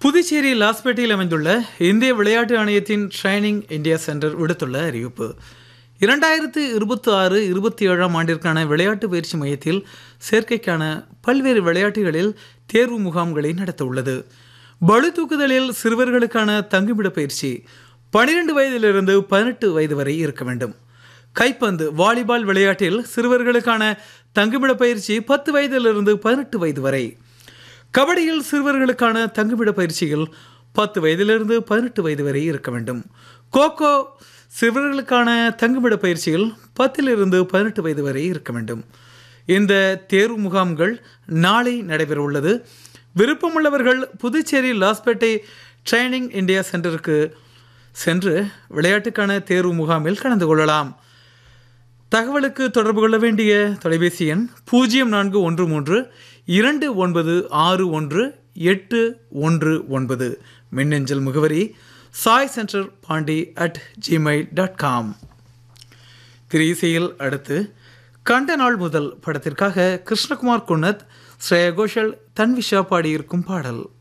புதுச்சேரி லாஸ்பேட்டையில் அமைந்துள்ள இந்திய விளையாட்டு ஆணையத்தின் ட்ரைனிங் இந்தியா சென்டர் விடுத்துள்ள அறிவிப்பு இரண்டாயிரத்து இருபத்தி ஆறு இருபத்தி ஏழாம் ஆண்டிற்கான விளையாட்டு பயிற்சி மையத்தில் சேர்க்கைக்கான பல்வேறு விளையாட்டுகளில் தேர்வு முகாம்களை நடத்த உள்ளது பளு தூக்குதலில் சிறுவர்களுக்கான தங்குமிட பயிற்சி பனிரெண்டு வயதிலிருந்து பதினெட்டு வயது வரை இருக்க வேண்டும் கைப்பந்து வாலிபால் விளையாட்டில் சிறுவர்களுக்கான தங்குமிட பயிற்சி பத்து வயதிலிருந்து பதினெட்டு வயது வரை கபடியில் சிறுவர்களுக்கான தங்குமிட பயிற்சிகள் பத்து வயதிலிருந்து பதினெட்டு வயது வரை இருக்க வேண்டும் கோகோ சிறுவர்களுக்கான தங்குமிட பயிற்சிகள் பத்திலிருந்து பதினெட்டு வயது வரை இருக்க வேண்டும் இந்த தேர்வு முகாம்கள் நாளை நடைபெற உள்ளது விருப்பமுள்ளவர்கள் புதுச்சேரி லாஸ்பேட்டை ட்ரைனிங் இந்தியா சென்டருக்கு சென்று விளையாட்டுக்கான தேர்வு முகாமில் கலந்து கொள்ளலாம் தகவலுக்கு தொடர்பு கொள்ள வேண்டிய தொலைபேசி எண் பூஜ்ஜியம் நான்கு ஒன்று மூன்று இரண்டு ஒன்பது ஆறு ஒன்று எட்டு ஒன்று ஒன்பது மின்னஞ்சல் முகவரி Sai centre Pondy at gmail dot com திரு இசையில் அடுத்து கண்ட நாள் முதல் படத்திற்காக கிருஷ்ணகுமார் குன்னத் ஸ்ரேயா கோஷல் தன்விஷா பாடியிருக்கும் பாடல்